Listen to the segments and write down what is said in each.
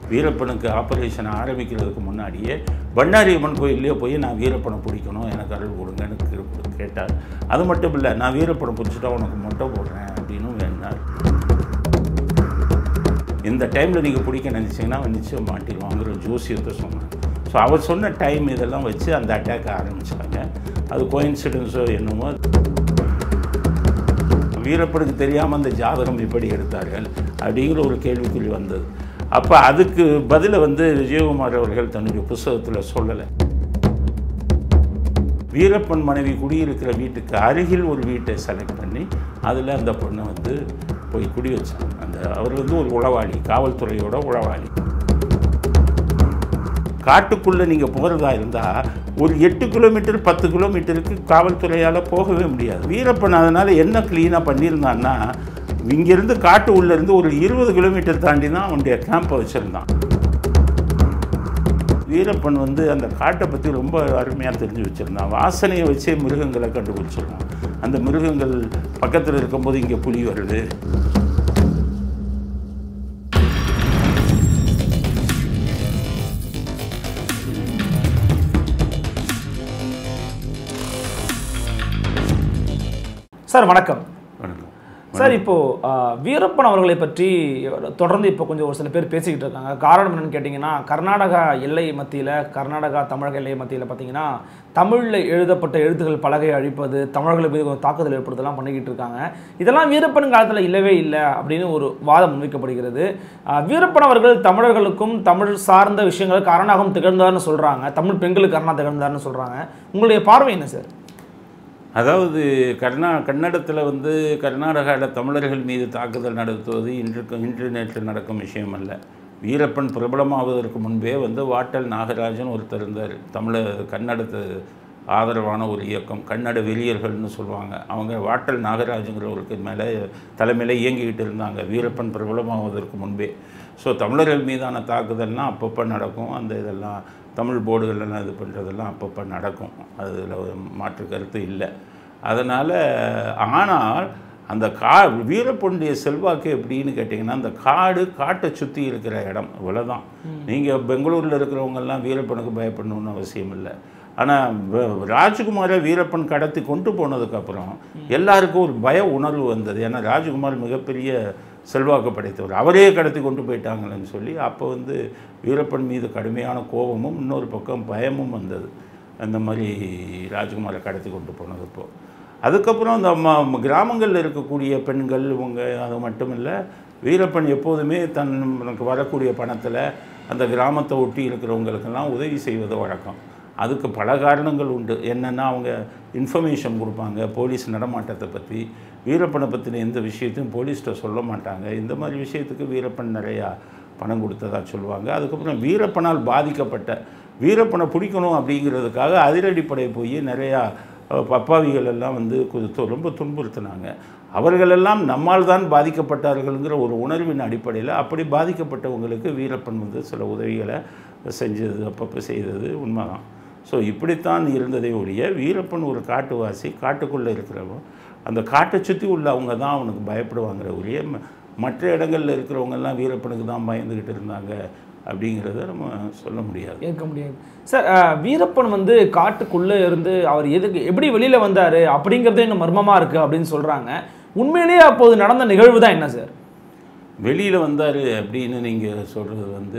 வீரப்பனுக்கு operation ஆரம்பிக்கிறதுக்கு முன்னாடியே பண்ணாரி அம்மன் கோயிலே போய் நான் வீரப்பனை பிடிக்கணும் எனக்கு அருள் கொடுங்கன்னு கே- கேட்டார் அது மட்டும் இல்லை நான் வீரப்பனை பிடிச்சிட்டா உனக்கு மொட்டை போடுறேன் அப்படின்னு வேண்டார் இந்த டைமில் நீங்கள் பிடிக்க நினச்சிங்கன்னா அவன் நிச்சயம் மாட்டிடுவாங்கிற ஜோசியத்தை சொன்னான் ஸோ அவர் சொன்ன டைம் இதெல்லாம் வச்சு அந்த அட்டாக் ஆரம்பிச்சாங்க அது கோயின்சிடன்ஸோ என்னமோ வீரப்பனுக்கு தெரியாமல் அந்த ஜாதகம் இப்படி எடுத்தார்கள் அப்படிங்கிற ஒரு கேள்விக்குறி வந்தது அப்போ அதுக்கு பதிலை வந்து விஜயகுமார் அவர்கள் தன்னுடைய புஸ்தகத்தில் சொல்லலை வீரப்பன் மனைவி குடியிருக்கிற வீட்டுக்கு அருகில் ஒரு வீட்டை செலக்ட் பண்ணி அதில் அந்த பொண்ணை வந்து போய் குடி வச்சாங்க அந்த அவர் வந்து ஒரு உளவாளி காவல்துறையோட உளவாளி காட்டுக்குள்ளே நீங்கள் போகிறதா இருந்தால் ஒரு எட்டு கிலோமீட்டர் பத்து கிலோமீட்டருக்கு காவல்துறையால் போகவே முடியாது வீரப்பன் அதனால் என்ன க்ளீனாக பண்ணியிருந்தான்னா இங்கேருந்து காட்டு உள்ளேருந்து ஒரு இருபது கிலோமீட்டர் தாண்டி தான் அவனுடைய கேம்பை வச்சுருந்தான் வீரப்பன் வந்து அந்த காட்டை பற்றி ரொம்ப அருமையாக தெரிஞ்சு வச்சுருந்தான் வாசனையை வச்சே மிருகங்களை கண்டுபிடிச்சிருவான் அந்த மிருகங்கள் பக்கத்தில் இருக்கும்போது இங்கே புலி வருது சார் வணக்கம் வணக்கம் சார் இப்போ ஆ, வீரப்பன் அவர்களை பற்றி தொடர்ந்து இப்போ கொஞ்சம் ஒரு சில பேர் பேசிக்கிட்டு இருக்காங்க காரணம் என்னன்னு கேட்டிங்கன்னா கர்நாடகா எல்லை மத்தியில் கர்நாடகா தமிழக எல்லை மத்தியில் பார்த்தீங்கன்னா தமிழில் எழுதப்பட்ட எழுத்துக்கள் பலகை அழிப்பது தமிழர்கள் மீது கொஞ்சம் தாக்குதல் ஏற்படுத்தலாம் பண்ணிக்கிட்டு இருக்காங்க இதெல்லாம் வீரப்பன் காலத்தில் இல்லவே இல்லை அப்படின்னு ஒரு வாதம் முன்வைக்கப்படுகிறது ஆ, வீரப்பன் அவர்கள் தமிழர்களுக்கும் தமிழ் சார்ந்த விஷயங்களுக்கு அரணாகம் திகழ்ந்தார்னு சொல்கிறாங்க தமிழ் பெண்களுக்கு அரணா திகழ்ந்தார்னு சொல்கிறாங்க உங்களுடைய பார்வை என்ன சார் அதாவது கர்நா கன்னடத்தில் வந்து கர்நாடகாவில் தமிழர்கள் மீது தாக்குதல் நடத்துவது இன்றுக்கு இன்று நேற்று நடக்கும் விஷயம் அல்ல வீரப்பன் பிரபலமாவதற்கு முன்பே வந்து வாட்டல் நாகராஜன் ஒருத்தர் இருந்தார் தமிழ கன்னடத்து ஆதரவான ஒரு இயக்கம் கன்னட வெறியர்கள்னு சொல்லுவாங்க அவங்க வாட்டல் நாகராஜங்கிறவருக்கு மேலே தலைமையில் இயங்கிக்கிட்டு இருந்தாங்க வீரப்பன் பிரபலமாவதற்கு முன்பே ஸோ தமிழர்கள் மீதான தாக்குதல்லாம் அப்பப்போ நடக்கும் அந்த இதெல்லாம் தமிழ் போர்டுகள்லாம் இது பண்ணுறதெல்லாம் அப்பப்போ நடக்கும் அதில் மாற்று கருத்து இல்லை அதனால் ஆனால் அந்த கா வீரப்பனுடைய செல்வாக்கு எப்படின்னு கேட்டிங்கன்னா அந்த காடு காட்டை சுற்றி இருக்கிற இடம் இவ்வளோதான் நீங்கள் பெங்களூரில் இருக்கிறவங்கெல்லாம் வீரப்பனுக்கு பயப்படணும்னு அவசியம் இல்லை ஆனால் ராஜகுமாரை வீரப்பன் கடத்தி கொண்டு போனதுக்கப்புறம் எல்லாருக்கும் ஒரு பய உணர்வு வந்தது ஏன்னா ராஜகுமார் மிகப்பெரிய செல்வாக்கு படைத்தவர் அவரே கடத்தி கொண்டு போயிட்டாங்களேன்னு சொல்லி அப்போ வந்து வீரப்பன் மீது கடுமையான கோபமும் இன்னொரு பக்கம் பயமும் வந்தது அந்த மாதிரி ராஜகுமாரை கடத்தி கொண்டு போனதப்போ அதுக்கப்புறம் அந்த ம கிராமங்களில் இருக்கக்கூடிய பெண்கள் இவங்க அது மட்டும் இல்லை வீரப்பன் எப்போதுமே தனக்கு வரக்கூடிய பணத்தில் அந்த கிராமத்தை ஒட்டி இருக்கிறவங்களுக்கெல்லாம் உதவி செய்வது வழக்கம் அதுக்கு பல காரணங்கள் உண்டு என்னென்னா அவங்க இன்ஃபர்மேஷன் கொடுப்பாங்க போலீஸ் நடமாட்டத்தை பற்றி வீரப்பனை பற்றின எந்த விஷயத்தையும் போலீஸ்கிட்ட சொல்ல மாட்டாங்க இந்த மாதிரி விஷயத்துக்கு வீரப்பன் நிறையா பணம் கொடுத்ததா சொல்லுவாங்க அதுக்கப்புறம் வீரப்பனால் பாதிக்கப்பட்ட வீரப்பனை பிடிக்கணும் அப்படிங்கிறதுக்காக அதிரடிப்படை போய் நிறையா அஹ், பப்பாவிகள் எல்லாம் வந்து கு- து- ரொம்ப துன்புறுத்தினாங்க அவர்களெல்லாம் நம்மால் தான் பாதிக்கப்பட்டார்கள்ங்கிற ஒரு உணர்வின் அடிப்படையில் அப்படி பாதிக்கப்பட்டவங்களுக்கு வீரப்பன் வந்து சில உதவிகளை செஞ்சது அப்பப்போ செய்தது உண்மைதான் ஸோ இப்படித்தான் இருந்ததே ஒழிய வீரப்பன் ஒரு காட்டுவாசி காட்டுக்குள்ளே இருக்கிறவன் அந்த காட்டை சுற்றி உள்ளவங்க தான் அவனுக்கு பயப்படுவாங்கிற ஒழிய ம- மற்ற இடங்களில் இருக்கிறவங்கெல்லாம் வீரப்பனுக்கு தான் பயந்துக்கிட்டு இருந்தாங்க அப்படிங்கிறத நம்ம சொல்ல முடியாது ஏற்க முடியாது சார் அஹ், வீரப்பன் வந்து காட்டுக்குள்ளே இருந்து அவர் எதுக்கு எப்படி வெளியில் வந்தார் அப்படிங்கிறதே இன்னும் மர்மமாக இருக்குது அப்படின்னு சொல்கிறாங்க உண்மையிலேயே அப்போது நடந்த நிகழ்வு தான் என்ன சார் வெளியில் வந்தார் அப்படின்னு நீங்கள் சொல்கிறது வந்து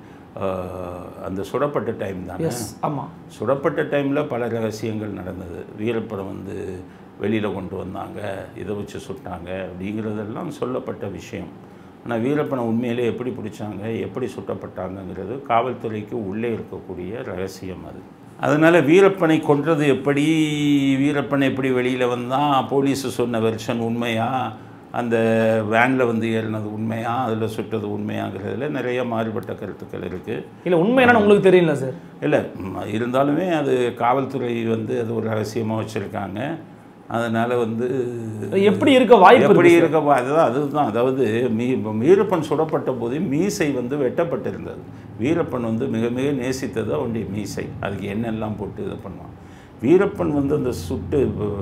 ஆஹ், அந்த சுடப்பட்ட டைம் தானே எஸ் ஆமாம் சுடப்பட்ட டைமில் பல ரகசியங்கள் நடந்தது வீரப்படம் வந்து வெளியில் கொண்டு வந்தாங்க இதை வச்சு சுட்டாங்க அப்படிங்கிறதெல்லாம் சொல்லப்பட்ட விஷயம் ஆனால் வீரப்பனை உண்மையிலே எப்படி பிடிச்சாங்க எப்படி சுட்டப்பட்டாங்கங்கிறது காவல்துறைக்கு உள்ளே இருக்கக்கூடிய ரகசியம் அது அதனால் வீரப்பனை கொன்றது எப்படி வீரப்பன் எப்படி வெளியில் வந்தான் போலீஸ் சொன்ன வெர்ஷன் உண்மையா அந்த வேனில் வந்து ஏறினது உண்மையா அதில் சுட்டது உண்மையாங்கிறதுல நிறைய மாறுபட்ட கருத்துக்கள் இருக்குது இல்லை உண்மை என்னன்னு உங்களுக்கு தெரியல சார் இல்லை ம், இருந்தாலுமே அது காவல்துறை வந்து அது ஒரு ரகசியமாக வச்சுருக்காங்க அதனால் வந்து எப்படி இருக்க வாய்ப்பு எப்படி இருக்கு இருக்க வா- அதுதான் அதுதான் அதாவது மீ வீரப்பன் சுடப்பட்ட போது மீசை வந்து வெட்டப்பட்டிருந்தது வீரப்பன் வந்து மிக மிக நேசித்தது அவனுடைய மீசை அதுக்கு எண்ணெல்லாம் போட்டு இது பண்ணுவான் வீரப்பன் வந்து அந்த சுட்டு வ-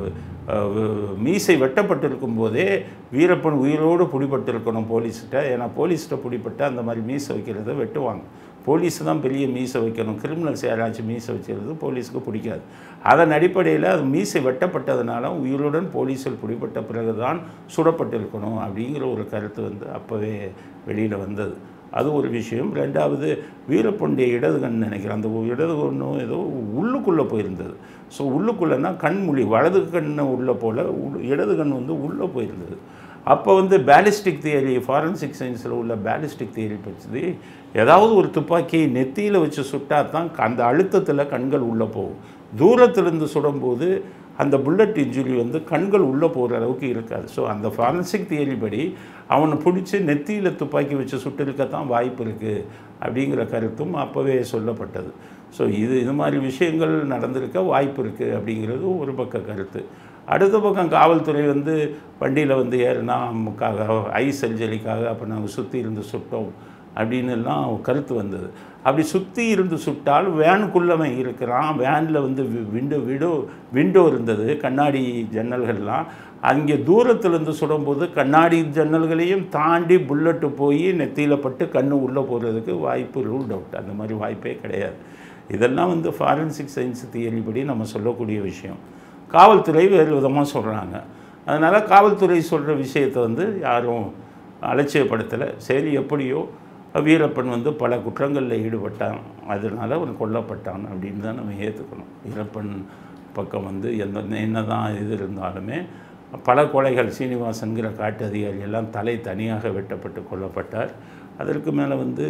அஹ், வு- மீசை வெட்டப்பட்டிருக்கும் போதே வீரப்பன் உயிரோடு பிடிபட்டிருக்கணும் போலீஸ்கிட்ட ஏன்னா போலீஸ்கிட்ட பிடிப்பட்டு அந்த மாதிரி மீசை வைக்கிறத வெட்டுவாங்க போலீஸ் தான் பெரிய மீசை வைக்கணும் கிரிமினல்ஸ் யாராச்சும் மீசை வச்சுக்கிறது போலீஸுக்கு பிடிக்காது அதன் அடிப்படையில் அது மீசை வெட்டப்பட்டதுனால உயிருடன் போலீஸில் பிடிபட்ட பிறகு தான் சுடப்பட்டிருக்கணும் அப்படிங்கிற ஒரு கருத்து வந்து அப்போவே வெளியில் வந்தது அது ஒரு விஷயம் ரெண்டாவது வீரப்பனுடைய இடது கண் நினைக்கிறேன் அந்த இடது கண்ணும் ஏதோ உள்ளுக்குள்ளே போயிருந்தது ஸோ உள்ளுக்குள்ளேனா கண்மொழி வலது கண்ணை உள்ளே போல் உள் இடது கண் வந்து உள்ளே போயிருந்தது அப்போ வந்து பேலிஸ்டிக் தியரி ஃபாரன்சிக் சயின்ஸில் உள்ள பேலிஸ்டிக் தியரி பற்றி ஏதாவது ஒரு துப்பாக்கியை நெத்தியில் வச்சு சுட்டா தான் அந்த அழுத்தத்தில் கண்கள் உள்ளே போகும் தூரத்திலிருந்து சுடும்போது அந்த புல்லட் இன்ஜுரி வந்து கண்கள் உள்ளே போகிற அளவுக்கு இருக்காது ஸோ அந்த ஃபாரன்சிக் தியரி படி அவனை பிடிச்சி நெத்தியில் துப்பாக்கி வச்சு சுட்டிருக்கத்தான் வாய்ப்பு இருக்குது அப்படிங்கிற கருத்தும் அப்போவே சொல்லப்பட்டது ஸோ இது இது மாதிரி விஷயங்கள் நடந்திருக்க வாய்ப்பு இருக்குது அப்படிங்கிறது ஒரு பக்க கருத்து அடுத்த பக்கம் காவல்துறை வந்து வண்டியில் வந்து ஏறினா நமக்காக ஐ சர்ஜரிக்காக அப்போ நாங்கள் சுற்றி இருந்து சுட்டோம் அப்படின்னு எல்லாம் கருத்து வந்தது அப்படி சுற்றி இருந்து சுட்டால் வேனுக்குள்ளவன் இருக்கிறான் வேனில் வந்து விண்டோ விடோ விண்டோ இருந்தது கண்ணாடி ஜன்னல்கள்லாம் அங்கே தூரத்துலேருந்து சுடும்போது கண்ணாடி ஜன்னல்களையும் தாண்டி புல்லட்டு போய் நெத்தியில் பட்டு கண்ணு உள்ளே போகிறதுக்கு வாய்ப்பு ரூல் அவுட் அந்த மாதிரி வாய்ப்பே கிடையாது இதெல்லாம் வந்து ஃபாரன்சிக் சயின்ஸ் தியரி படி நம்ம சொல்லக்கூடிய விஷயம் காவல்துறை வேறு விதமாக சொல்கிறாங்க அதனால் காவல்துறை சொல்கிற விஷயத்தை வந்து யாரும் அலட்சியப்படுத்தலை சரி எப்படியோ வீரப்பன் வந்து பல குற்றங்களில் ஈடுபட்டான் அதனால் அவன் கொல்லப்பட்டான் அப்படின்னு தான் நம்ம ஏற்றுக்கணும் வீரப்பன் பக்கம் வந்து எந்த என்ன தான் இது இருந்தாலுமே பல கொலைகள் சீனிவாசன்கிற காட்டு அதிகாரி எல்லாம் தலை தனியாக வெட்டப்பட்டு கொல்லப்பட்டார் அதற்கு மேலே வந்து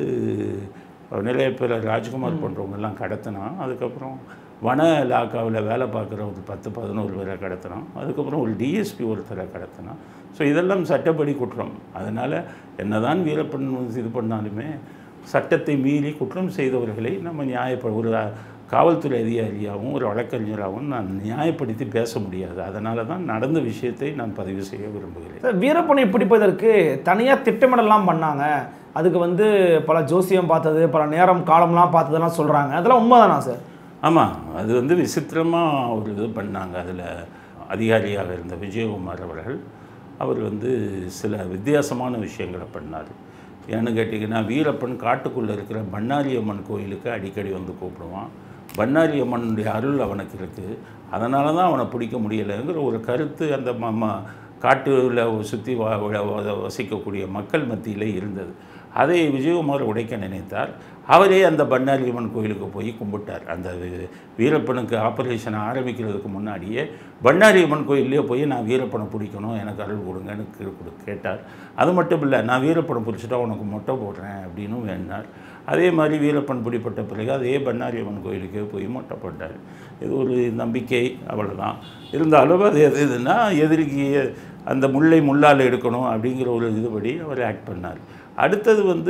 நிலையப்பில் ராஜ்குமார் போன்றவங்கெல்லாம் கடத்தினான் அதுக்கப்புறம் வன இலாக்காவில் வேலை பார்க்குற ஒரு பத்து பதினோரு பேரை கடத்தினான் அதுக்கப்புறம் ஒரு டிஎஸ்பி ஒருத்தரை கடத்தினான் ஸோ இதெல்லாம் சட்டப்படி குற்றம் அதனால் என்னதான் வீரப்பன் இது பண்ணாலுமே சட்டத்தை மீறி குற்றம் செய்தவர்களை நம்ம நியாயப்ப ஒரு காவல்துறை அதிகாரியாகவும் ஒரு வழக்கறிஞராகவும் நான் நியாயப்படுத்தி பேச முடியாது அதனால தான் நடந்த விஷயத்தை நான் பதிவு செய்ய விரும்புகிறேன் சார் வீரப்பனை பிடிப்பதற்கு தனியாக திட்டமிடலாம் பண்ணாங்க அதுக்கு வந்து பல ஜோசியம் பார்த்தது பல நேரம் காலம்லாம் பார்த்ததெல்லாம் சொல்கிறாங்க அதெல்லாம் உண்மைதானா சார் ஆமாம் அது வந்து விசித்திரமாக ஒரு இது பண்ணாங்க அதில் அதிகாரியாக இருந்த விஜயகுமார் அவர்கள் அவர் வந்து சில வித்தியாசமான விஷயங்களை பண்ணார் ஏன்னு கேட்டிங்கன்னா வீரப்பன் காட்டுக்குள்ளே இருக்கிற பண்ணாரி அம்மன் கோயிலுக்கு அடிக்கடி வந்து கூப்பிடுவான் பண்ணாரி அம்மனுடைய அருள் அவனுக்கு இருக்குது அதனால தான் அவனை பிடிக்க முடியலைங்கிற ஒரு கருத்து அந்த ம காட்டில் சுற்றி வா வ- வசிக்கக்கூடிய மக்கள் மத்தியில் இருந்தது அதை விஜயகுமார் உடைக்க நினைத்தார் அவரே அந்த பண்ணாரி அம்மன் கோயிலுக்கு போய் கும்பிட்டார் அந்த வி- வீரப்பனுக்கு ஆப்ரேஷன் ஆரம்பிக்கிறதுக்கு முன்னாடியே பண்ணாரி அம்மன் கோயிலே போய் நான் வீரப்பனை பிடிக்கணும் எனக்கு அருள் கொடுங்கன்னு கே- கொடு- கேட்டார் அது மட்டும் இல்லை நான் வீரப்பனை பிடிச்சிட்டா உனக்கு மொட்டை போடுறேன் அப்படின்னும் வேண்டார் அதே மாதிரி வீரப்பன் பிடிப்பட்ட பிறகு அதே பண்ணாரி அம்மன் கோயிலுக்கே போய் மொட்டை போட்டார் இது ஒரு நம்பிக்கை அவ்வளோதான் இருந்தாலும் அது எது எதுனா எதிரிக்கு அந்த முல்லை முள்ளால் எடுக்கணும் அப்படிங்கிற ஒரு இதுபடி அவர் ஆக்ட் பண்ணார் அடுத்தது வந்து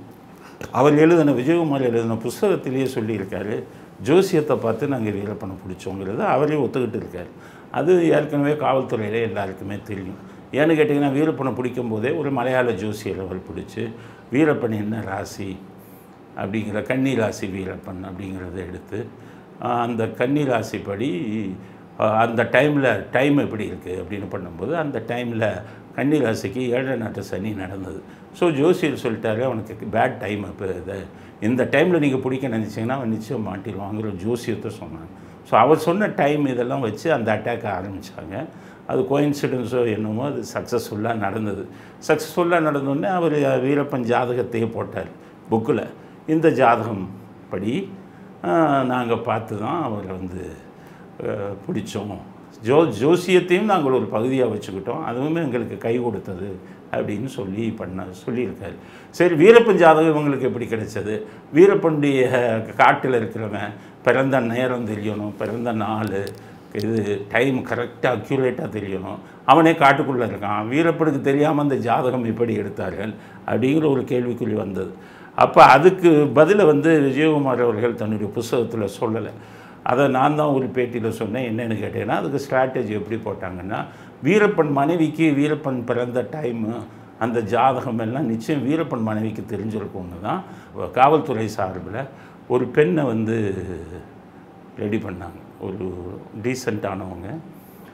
அவர் எழுதின விஜயகுமார் எழுதின புஸ்தகத்திலேயே சொல்லியிருக்காரு ஜோசியத்தை பார்த்து நாங்கள் வீரப்பனை பிடிச்சோங்கிறது அவரே ஒத்துக்கிட்டு இருக்கார் அது ஏற்கனவே காவல்துறையிலே எல்லாருக்குமே தெரியும் ஏன்னு கேட்டிங்கன்னா வீரப்பனை பிடிக்கும் போதே ஒரு மலையாள ஜோசியர் அவர் பிடிச்சி வீரப்பன் என்ன ராசி அப்படிங்கிற கன்னி ராசி வீரப்பன் அப்படிங்கிறத எடுத்து ஆஹ், அந்த கன்னி ராசிப்படி ஆஹ், அந்த டைமில் டைம் எப்படி இருக்குது அப்படின்னு பண்ணும்போது அந்த டைமில் கன்னி ராசிக்கு ஏழரை நாட்டு சனி நடந்தது ஸோ ஜோசியர் சொல்லிட்டாரு அவனுக்கு பேட் டைம் இப்போ இது இந்த டைமில் நீங்கள் பிடிக்க நினச்சிங்கன்னா அவன் நிச்சயம் மாட்டிடுவாங்கிற ஜோசியத்தை சொன்னாங்க ஸோ அவர் சொன்ன டைம் இதெல்லாம் வச்சு அந்த அட்டாக் ஆரம்பித்தாங்க அது கோயின்சிடன்ஸோ என்னமோ அது சக்ஸஸ்ஃபுல்லாக நடந்தது சக்ஸஸ்ஃபுல்லாக நடந்தோடனே அவர் வீரப்பன் ஜாதகத்தையே போட்டார் புக்கில் இந்த ஜாதகம் படி நாங்கள் பார்த்து தான் அவரை வந்து அஹ், பிடிச்சோம் ஜோ ஜோசியத்தையும் நாங்கள் ஒரு பகுதியாக வச்சுக்கிட்டோம் அதுவுமே எங்களுக்கு கை கொடுத்தது அப்படின்னு சொல்லி பண்ண சொல்லியிருக்காரு சரி வீரப்பன் ஜாதகம் இவங்களுக்கு எப்படி கிடைச்சது வீரப்பனுடைய காட்டில் இருக்கிறவன் பிறந்த நேரம் தெரியணும் பிறந்த நாள் இது டைம் கரெக்டாக அக்யூரேட்டாக தெரியணும் அவனே காட்டுக்குள்ளே இருக்கான் வீரப்பனுக்கு தெரியாமல் அந்த ஜாதகம் எப்படி எடுத்தார்கள் அப்படிங்கிற ஒரு கேள்விக்குறி வந்தது அப்போ அதுக்கு பதிலை வந்து விஜயகுமார் அவர்கள் தன்னுடைய புஸ்தகத்தில் சொல்லலை அதை நான் தான் ஒரு பேட்டியில் சொன்னேன் என்னென்னு கேட்டேன்னா அதுக்கு ஸ்ட்ராட்டஜி எப்படி போட்டாங்கன்னா வீரப்பன் மனைவிக்கு வீரப்பன் பிறந்த டைமு அந்த ஜாதகம் எல்லாம் நிச்சயம் வீரப்பன் மனைவிக்கு தெரிஞ்சிருக்கும்னு தான் காவல்துறை சார்பில் ஒரு பெண்ணை வந்து ரெடி பண்ணாங்க ஒரு டீசெண்டானவங்க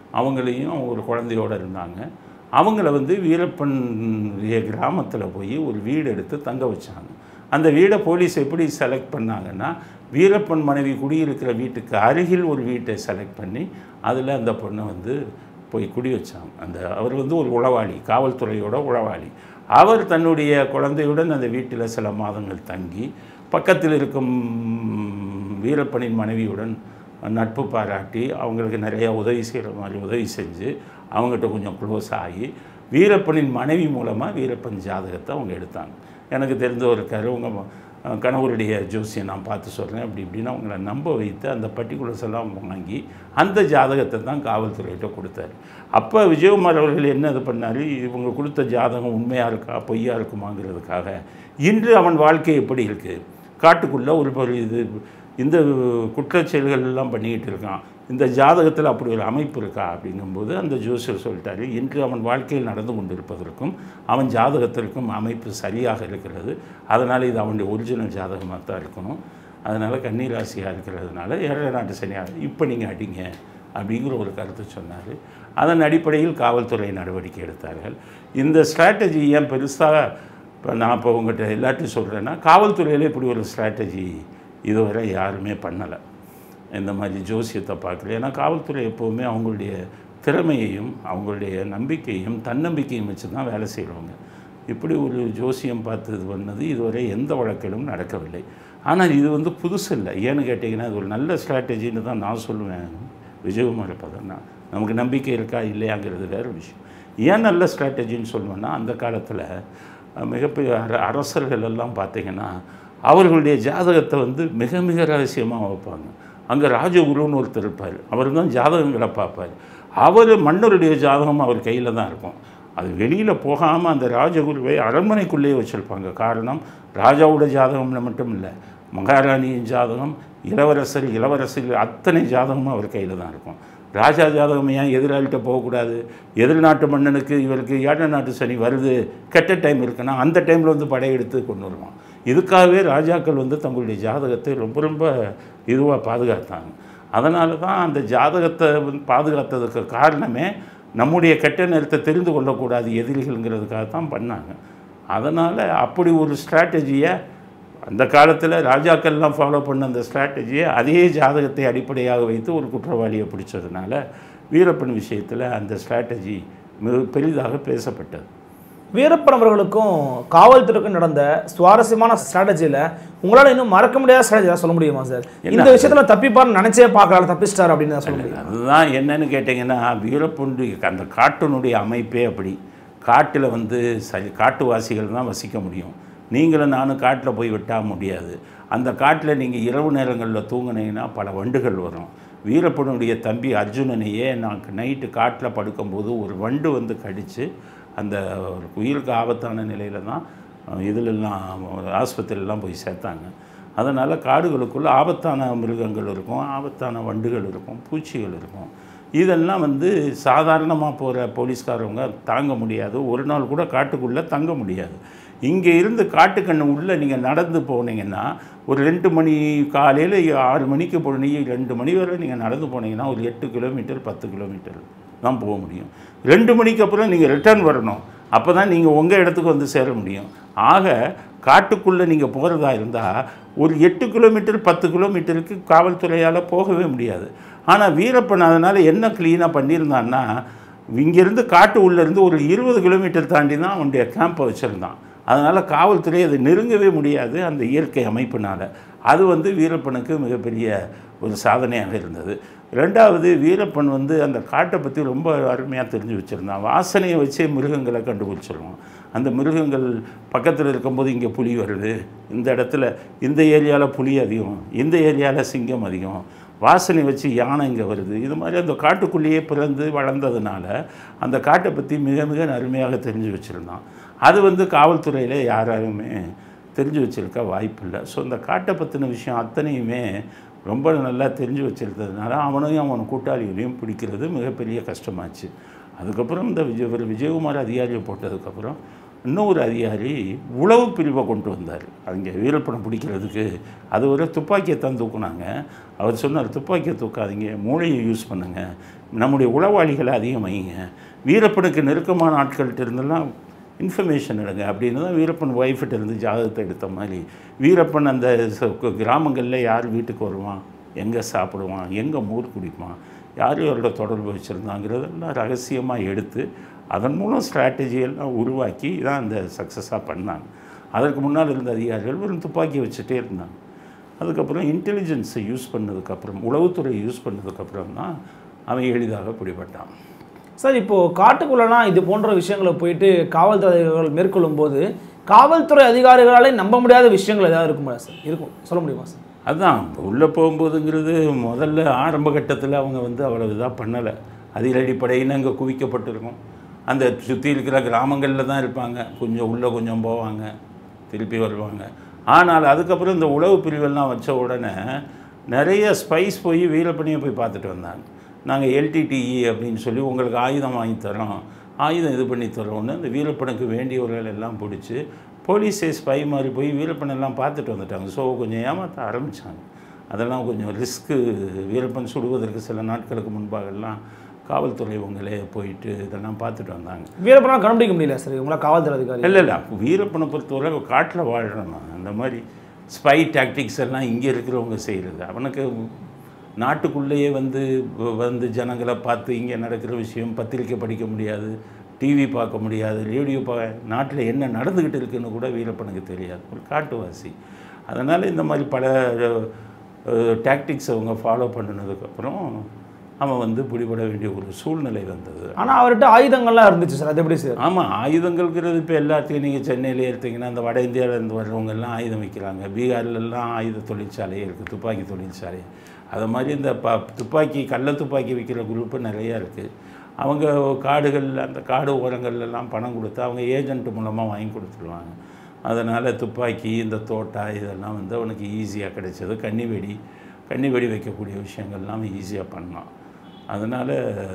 அவங்களையும் ஒரு குழந்தையோடு இருந்தாங்க அவங்கள வந்து வீரப்பன் கிராமத்தில் போய் ஒரு வீடு எடுத்து தங்க வச்சாங்க அந்த வீடை போலீஸ் எப்படி செலக்ட் பண்ணாங்கன்னா வீரப்பன் மனைவி குடியிருக்கிற வீட்டுக்கு அருகில் ஒரு வீட்டை செலக்ட் பண்ணி அதில் அந்த பொண்ணை வந்து போய் குடி வச்சாங்க அந்த அவர் வந்து ஒரு உளவாளி காவல்துறையோட உளவாளி அவர் தன்னுடைய குழந்தையுடன் அந்த வீட்டில் சில மாதங்கள் தங்கி பக்கத்தில் இருக்கும் வீரப்பனின் மனைவியுடன் நட்பு பாராட்டி அவங்களுக்கு நிறைய உதவி செய்கிற மாதிரி உதவி செஞ்சு அவங்ககிட்ட கொஞ்சம் க்ளோஸ் ஆகி வீரப்பனின் மனைவி மூலமாக வீரப்பன் ஜாதகத்தை அவங்க எடுத்தாங்க எனக்கு தெரிஞ்சவர் இருக்கார் உங்கள் கணவருடைய ஜோசியை நான் பார்த்து சொல்கிறேன் அப்படி இப்படின்னு அவங்கள நம்ப வைத்து அந்த பர்டிகுலர்ஸ் எல்லாம் வாங்கி அந்த ஜாதகத்தை தான் காவல்துறையிட்ட கொடுத்தாரு அப்போ விஜயகுமார் அவர்கள் என்ன இது பண்ணார் இவங்க கொடுத்த ஜாதகம் உண்மையாக இருக்கா பொய்யா இருக்குமாங்கிறதுக்காக இன்று அவன் வாழ்க்கை எப்படி இருக்குது காட்டுக்குள்ளே ஒரு பெரிய இது இந்த குற்றச் செயல்கள் எல்லாம் பண்ணிக்கிட்டு இருக்கான் இந்த ஜாதகத்தில் அப்படி ஒரு அமைப்பு இருக்கா அப்படிங்கும்போது அந்த ஜோசியர் சொல்லிட்டாரு இன்று அவன் வாழ்க்கையில் நடந்து கொண்டிருப்பதற்கும் அவன் ஜாதகத்திற்கும் அமைப்பு சரியாக இருக்கிறது அதனால் இது அவனுடைய ஒரிஜினல் ஜாதகமாக தான் இருக்கணும் அதனால் கன்னிராசியாக இருக்கிறதுனால ஏழரை நாட்டு சனியாக இப்போ நீங்கள் அடிங்க அப்படிங்கிற ஒரு கருத்தை சொன்னார் அதன் அடிப்படையில் காவல்துறை நடவடிக்கை எடுத்தார்கள் இந்த ஸ்ட்ராட்டஜி ஏன் பெருசாக இப்போ நான் இப்போ உங்கள்கிட்ட எல்லாத்தையும் சொல்கிறேன்னா காவல்துறையில் இப்படி ஒரு ஸ்ட்ராட்டஜி இதுவரை யாருமே பண்ணலை இந்த மாதிரி ஜோசியத்தை பார்க்கல ஏன்னா காவல்துறை எப்போவுமே அவங்களுடைய திறமையையும் அவங்களுடைய நம்பிக்கையும் தன்னம்பிக்கையும் வச்சு தான் வேலை செய்கிறவங்க இப்படி ஒரு ஜோசியம் பார்த்து இது பண்ணது இதுவரை எந்த வழக்கிலும் நடக்கவில்லை ஆனால் இது வந்து புதுசு இல்லை ஏன்னு கேட்டிங்கன்னா இது ஒரு நல்ல ஸ்ட்ராட்டஜின்னு தான் நான் சொல்லுவேன் விஜயகுமார் பதன்னா நமக்கு நம்பிக்கை இருக்கா இல்லையாங்கிறது வேறு விஷயம் ஏன் நல்ல ஸ்ட்ராட்டஜின்னு சொல்லுவேன்னா அந்த காலத்தில் மிகப்பெரிய அர அரசர்கள் எல்லாம் பார்த்திங்கன்னா அவர்களுடைய ஜாதகத்தை வந்து மிக மிக ரகசியமாக வைப்பாங்க அங்கே ராஜகுருன்னு ஒருத்தர் இருப்பார் அவர் தான் ஜாதகங்களை பார்ப்பார் அவர் மன்னருடைய ஜாதகம் அவர் கையில் தான் இருக்கும் அது வெளியில் போகாமல் அந்த ராஜகுருவை அரண்மனைக்குள்ளேயே வச்சுருப்பாங்க காரணம் ராஜாவோட ஜாதகம்னு மட்டும் இல்லை மகாராணியின் ஜாதகம் இளவரசர் இளவரசர் அத்தனை ஜாதகமும் அவர் கையில் தான் இருக்கும் ராஜா ஜாதகம் ஏன் எதிராளிகிட்ட போகக்கூடாது எதிர்நாட்டு மன்னனுக்கு இவருக்கு ஏழை நாட்டு சனி வருது கெட்ட டைம் இருக்குன்னா அந்த டைமில் வந்து படையெடுத்து கொண்டு வருவான் இதுக்காகவே ராஜாக்கள் வந்து தங்களுடைய ஜாதகத்தை ரொம்ப ரொம்ப இதுவாக பாதுகாத்தாங்க அதனால தான் அந்த ஜாதகத்தை வந்து பாதுகாத்ததுக்கு காரணமே நம்முடைய கெட்ட நேரத்தை தெரிந்து கொள்ளக்கூடாது எதிரிகள்ங்கிறதுக்காக தான் பண்ணாங்க அதனால் அப்படி ஒரு ஸ்ட்ராட்டஜியை அந்த காலத்தில் ராஜாக்கள்லாம் ஃபாலோ பண்ண அந்த ஸ்ட்ராட்டஜியை அதே ஜாதகத்தை அடிப்படையாக வைத்து ஒரு குற்றவாளியை பிடிச்சதுனால வீரப்பன் விஷயத்தில் அந்த ஸ்ட்ராட்டஜி மிக பெரிதாக பேசப்பட்டது வீரப்பன் அவர்களுக்கும் காவல்துறைக்கும் நடந்த சுவாரஸ்யமான ஸ்ட்ராட்டஜியில் உங்களால் இன்னும் மறக்க முடியாத ஸ்ட்ராட்டஜி சொல்ல முடியுமா சார் இந்த விஷயத்தில் தப்பிப்பார்னு நினச்சே பார்க்கலாம் தப்பிச்சிட்டார் அப்படின்னு தான் சொல்ல முடியும் அதுதான் என்னன்னு கேட்டிங்கன்னா வீரப்புண்டு அந்த காட்டினுடைய அமைப்பே அப்படி காட்டில் வந்து சரி காட்டுவாசிகள் தான் வசிக்க முடியும் நீங்களும் நானும் காட்டில் போய் விட்டால் முடியாது அந்த காட்டில் நீங்கள் இரவு நேரங்களில் தூங்குனீங்கன்னா பல வண்டுகள் வரும் வீரப்பனுடைய தம்பி அர்ஜுனனையே நான் நைட்டு காட்டில் படுக்கும்போது ஒரு வண்டு வந்து கடித்து அந்த ஒரு உயிருக்கு ஆபத்தான நிலையில் தான் இதிலெல்லாம் ஆஸ்பத்திரியிலாம் போய் சேர்த்தாங்க அதனால் காடுகளுக்குள்ள ஆபத்தான மிருகங்கள் இருக்கும் ஆபத்தான வண்டுகள் இருக்கும் பூச்சிகள் இருக்கும் இதெல்லாம் வந்து சாதாரணமாக போகிற போலீஸ்காரவங்க தாங்க முடியாது ஒரு நாள் கூட காட்டுக்குள்ளே தங்க முடியாது இங்கே இருந்து காட்டுக்கண்ணு உள்ளே நீங்கள் நடந்து போனீங்கன்னா ஒரு ரெண்டு மணி காலையில் ஆறு மணிக்கு போனீங்க ரெண்டு மணி வரை நீங்கள் நடந்து போனீங்கன்னா ஒரு எட்டு கிலோமீட்டர் பத்து கிலோமீட்டர் தான் போக முடியும் ரெண்டு மணிக்கு அப்புறம் நீங்கள் ரிட்டர்ன் வரணும் அப்போ தான் நீங்கள் உங்கள் இடத்துக்கு வந்து சேர முடியும் ஆக காட்டுக்குள்ளே நீங்கள் போகிறதா இருந்தால் ஒரு எட்டு கிலோமீட்டர் பத்து கிலோமீட்டருக்கு காவல்துறையால் போகவே முடியாது ஆனால் வீரப்பன் அதனால் என்ன க்ளீனாக பண்ணியிருந்தான்னா இங்கேருந்து காட்டு உள்ளேருந்து ஒரு இருபது கிலோமீட்டர் தாண்டி தான் அவனுடைய கேம்பை வச்சுருந்தான் அதனால் காவல்துறை அதை நெருங்கவே முடியாது அந்த இயற்கை அமைப்பினால் அது வந்து வீரப்பனுக்கு மிகப்பெரிய ஒரு சாதனையாக இருந்தது ரெண்டாவது வீரப்பன் வந்து அந்த காட்டை பற்றி ரொம்ப அருமையாக தெரிஞ்சு வச்சுருந்தான் வாசனையை வச்சே மிருகங்களை கண்டுபிடிச்சிருவான் அந்த மிருகங்கள் பக்கத்தில் இருக்கும்போது இங்கே புலி வருது இந்த இடத்துல இந்த ஏரியாவில் புலி அதிகம் இந்த ஏரியாவில் சிங்கம் அதிகம் வாசனை வச்சு யானை இங்கே வருது இது மாதிரி அந்த காட்டுக்குள்ளேயே பிறந்து வளர்ந்ததுனால அந்த காட்டை பற்றி மிக மிக அருமையாக தெரிஞ்சு வச்சுருந்தான் அது வந்து காவல்துறையில் யாராலுமே தெரிஞ்சு வச்சிருக்க வாய்ப்பில்லை ஸோ இந்த காட்டை பற்றின விஷயம் அத்தனையுமே ரொம்ப நல்லா தெரிஞ்சு வச்சிருந்ததுனால அவனையும் அவன் கூட்டாளிகளையும் பிடிக்கிறது மிகப்பெரிய கஷ்டமாச்சு அதுக்கப்புறம் இந்த விஜய் ஒரு விஜயகுமார் அதிகாரியை போட்டதுக்கப்புறம் இன்னொரு அதிகாரி உளவு பிரிவை கொண்டு வந்தார் அங்கே வீரப்பணம் பிடிக்கிறதுக்கு அது ஒரு துப்பாக்கியை தான் தூக்குனாங்க அவர் சொன்னார் துப்பாக்கியை தூக்காதீங்க மூளையை யூஸ் பண்ணுங்க நம்முடைய உளவாளிகளை அதிகமாயிங்க வீரப்பனுக்கு நெருக்கமான ஆட்கள்கிட்ட இருந்தெல்லாம் இன்ஃபர்மேஷன் எடுங்க அப்படின்னு தான் வீரப்பன் ஒய்ஃப்கிட்ட இருந்து ஜாதகத்தை எடுத்த மாதிரி வீரப்பன் அந்த ச- கு- கிராமங்களில் யார் வீட்டுக்கு வருவான் எங்கே சாப்பிடுவான் எங்கே மோர் குடிப்பான் யார் யாரோட தொடர்பு வச்சுருந்தாங்கிறதெல்லாம் ரகசியமாக எடுத்து அதன் மூலம் strategy எல்லாம் உருவாக்கி தான் அந்த சக்ஸஸாக பண்ணாங்க அதற்கு முன்னால் இருந்த அதிகாரிகள் வெறும் துப்பாக்கி வச்சுட்டே இருந்தாங்க அதுக்கப்புறம் இன்டெலிஜென்ஸை யூஸ் பண்ணதுக்கப்புறம் உளவுத்துறை யூஸ் பண்ணதுக்கப்புறம் தான் அவன் எளிதாக பிடிபட்டான் சார் இப்போ காட்டுக்குள்ளலாம் இது போன்ற விஷயங்களை போயிட்டு காவல்துறை அதிகாரிகள் மேற்கொள்ளும் போது காவல்துறை அதிகாரிகளாலே நம்ப முடியாத விஷயங்கள் ஏதாவது இருக்குமா சார் இருக்கும் சொல்ல முடியுமா சார் அதுதான் உள்ளே போகும்போதுங்கிறது முதல்ல ஆரம்ப கட்டத்தில் அவங்க வந்து அவ்வளவு இதாக பண்ணலை அதிரடிப்படையின்னு அங்கே குவிக்கப்பட்டிருக்கும் அந்த சுற்றி இருக்கிற கிராமங்களில் தான் இருப்பாங்க கொஞ்சம் உள்ளே கொஞ்சம் போவாங்க திருப்பி வருவாங்க ஆனால் அதுக்கப்புறம் இந்த உளவு பிரிவெல்லாம் வச்ச உடனே நிறைய ஸ்பைஸ் போய் வீரப்பணியை போய் பார்த்துட்டு வந்தாங்க நாங்கள் எல்டிடிஇ அப்படின்னு சொல்லி உங்களுக்கு ஆயுதம் வாங்கி தரோம் ஆயுதம் இது பண்ணி தரோம்னு அந்த வீரப்பனுக்கு வேண்டியவர்கள் எல்லாம் பிடிச்சி போலீஸே ஸ்பை மாதிரி போய் வீரப்பன் எல்லாம் பார்த்துட்டு வந்துட்டாங்க ஸோ கொஞ்சம் ஏமாற்ற ஆரம்பித்தாங்க அதெல்லாம் கொஞ்சம் ரிஸ்க்கு வீரப்பன் சுடுவதற்கு சில நாட்களுக்கு முன்பாகலாம் காவல்துறை இவங்களே போயிட்டு இதெல்லாம் பார்த்துட்டு வந்தாங்க வீரப்பனா கண்டுபிடிக்க முடியல சார் இவங்களா காவல்துறை அதிகாரி இல்லை இல்லை வீரப்பனை பொறுத்தவரை காட்டில் வாழ்கிறோம் நான் அந்த மாதிரி ஸ்பை டாக்டிக்ஸ் எல்லாம் இங்கே இருக்கிறவங்க செய்கிறது அவனுக்கு நாட்டுக்குள்ளேயே வந்து வ- வந்து ஜனங்களை பார்த்து இங்கே நடக்கிற விஷயம் பத்திரிக்கை படிக்க முடியாது டிவி பார்க்க முடியாது ரேடியோ பா நாட்டில் என்ன நடந்துக்கிட்டு இருக்குன்னு கூட வீரப்பனுக்கு தெரியாது ஒரு காட்டுவாசி அதனால் இந்த மாதிரி பல டாக்டிக்ஸ் அவங்க ஃபாலோ பண்ணினதுக்கப்புறம் அவன் வந்து பிடிபட வேண்டிய ஒரு சூழ்நிலை வந்தது ஆனா அவர்கிட்ட ஆயுதங்கள்லாம் இருந்துச்சு சார் அது எப்படி சார் ஆமாம் ஆயுதங்கள்ங்கிறது இப்போ எல்லாத்தையும் நீங்கள் சென்னையில் எடுத்தீங்கன்னா அந்த வட இந்தியாவிலேருந்து வர்றவங்க எல்லாம் ஆயுதம் வைக்கிறாங்க பீகார்லலாம் ஆயுத தொழிற்சாலை இருக்குது துப்பாக்கி தொழிற்சாலை அது மாதிரி இந்த ப துப்பாக்கி கள்ள துப்பாக்கி விற்கிற குரூப்பு நிறையா இருக்குது அவங்க காடுகள் அந்த காடு ஓரங்கள்லாம் பணம் கொடுத்து அவங்க ஏஜென்ட் மூலமாக வாங்கி கொடுத்துருவாங்க அதனால் துப்பாக்கி இந்த தோட்டா இதெல்லாம் வந்து அவனுக்கு ஈஸியாக கிடைச்சது கன்னிவெடி கன்னிவெடி வைக்கக்கூடிய விஷயங்கள்லாம் ஈஸியாக பண்ணான் அதனால்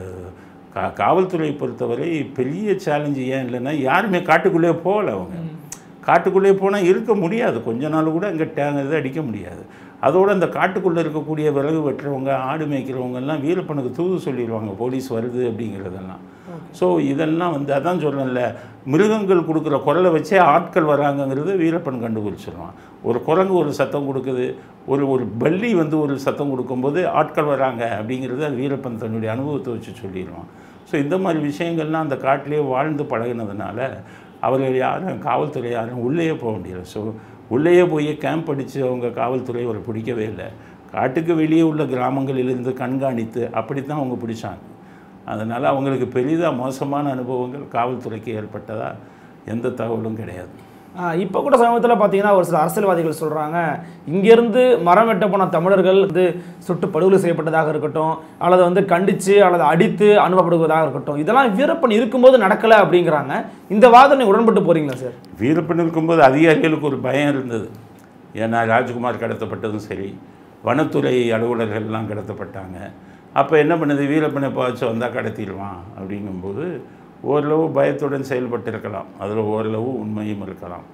கா காவல்துறை பொறுத்தவரை பெரிய சேலஞ்சு ஏன் இல்லைன்னா யாருமே காட்டுக்குள்ளே போகல அவங்க காட்டுக்குள்ளே போனால் இருக்க முடியாது கொஞ்ச நாள் கூட அங்கே டேங் இது அடிக்க முடியாது அதோட அந்த காட்டுக்குள்ளே இருக்கக்கூடிய விறகு வெட்டுறவங்க ஆடு மேய்க்கிறவங்க எல்லாம் வீரப்பனுக்கு தூது சொல்லிடுவாங்க போலீஸ் வருது அப்படிங்கிறதெல்லாம் ஸோ இதெல்லாம் வந்து அதான் சொல்லல மிருகங்கள் கொடுக்குற குரலை வச்சே ஆட்கள் வராங்கங்கிறது வீரப்பன் கண்டுபிடிச்சிருவான் ஒரு குரங்கு ஒரு சத்தம் கொடுக்குது ஒரு ஒரு பல்லி வந்து ஒரு சத்தம் கொடுக்கும்போது ஆட்கள் வராங்க அப்படிங்கிறது அது வீரப்பன் தன்னுடைய அனுபவத்தை வச்சு சொல்லிடுவான் ஸோ இந்த மாதிரி விஷயங்கள்லாம் அந்த காட்டிலேயே வாழ்ந்து பழகினதுனால அவர்கள் யாரும் காவல்துறை யாரும் உள்ளேயே போக முடியல ஸோ உள்ளேயே போய் கேம்ப் அடித்து அவங்க காவல்துறை அவரை பிடிக்கவே இல்லை காட்டுக்கு வெளியே உள்ள கிராமங்களிலிருந்து கண்காணித்து அப்படித்தான் அவங்க பிடிச்சாங்க அதனால் அவங்களுக்கு பெரிதாக மோசமான அனுபவங்கள் காவல்துறைக்கு ஏற்பட்டதா எந்த தகவலும் கிடையாது இப்போ கூட சமீபத்தில் பார்த்தீங்கன்னா ஒரு சில அரசியல்வாதிகள் சொல்கிறாங்க இங்கேருந்து மரம் வெட்ட போன தமிழர்கள் வந்து சுட்டு படுகொலை செய்யப்பட்டதாக இருக்கட்டும் அல்லது வந்து கண்டித்து அல்லது அடித்து அனுப்பப்படுவதாக இருக்கட்டும் இதெல்லாம் வீரப்பன் இருக்கும்போது நடக்கலை அப்படிங்கிறாங்க இந்த வாதனை உடன்பட்டு போறீங்களா சார் வீரப்பன் இருக்கும்போது அதிகாரிகளுக்கு ஒரு பயம் இருந்தது ஏன்னா ராஜ்குமார் கடத்தப்பட்டதும் சரி வனத்துறை அலுவலர்கள்லாம் கடத்தப்பட்டாங்க அப்போ என்ன பண்ணுது வீரப்பனை பாய்ச்சி வந்தால் கடத்திடுவான் அப்படிங்கும்போது ஓரளவு பயத்துடன் செயல்பட்டிருக்கலாம் அதில் ஓரளவு உண்மையும் இருக்கலாம்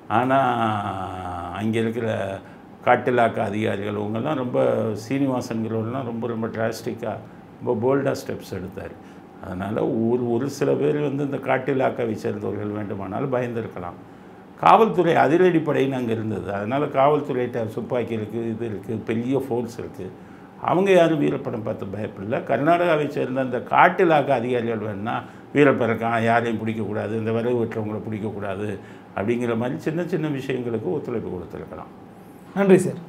ஆனால் அங்கே இருக்கிற காட்டிலாக்க அதிகாரிகள் இவங்கெல்லாம் ரொம்ப சீனிவாசன்கிறவங்கலாம் ரொம்ப ரொம்ப டிராஸ்டிக்காக ரொம்ப போல்டாக ஸ்டெப்ஸ் எடுத்தார் அதனால் ஒரு ஒரு சில பேர் வந்து இந்த காட்டிலாக்காவை சேர்ந்தவர்கள் வேண்டுமானால் பயந்திருக்கலாம் காவல்துறை அதிரடிப்படைன்னு அங்கே இருந்தது அதனால் காவல்துறையிட்ட துப்பாக்கி இருக்குது இது இருக்குது பெரிய ஃபோர்ஸ் இருக்குது அவங்க யாரும் வீரப்படம் பார்த்து பயப்படல கர்நாடகாவை சேர்ந்த அந்த காட்டிலாக்க அதிகாரிகள் வேணுன்னா வீரப்பன் இருக்கான் யாரையும் பிடிக்கக்கூடாது இந்த விறகு வெட்டுறவங்களை பிடிக்கக்கூடாது அப்படிங்கிற மாதிரி சின்ன சின்ன விஷயங்களுக்கு ஒத்துழைப்பு கொடுத்துருக்கலாம் நன்றி சார்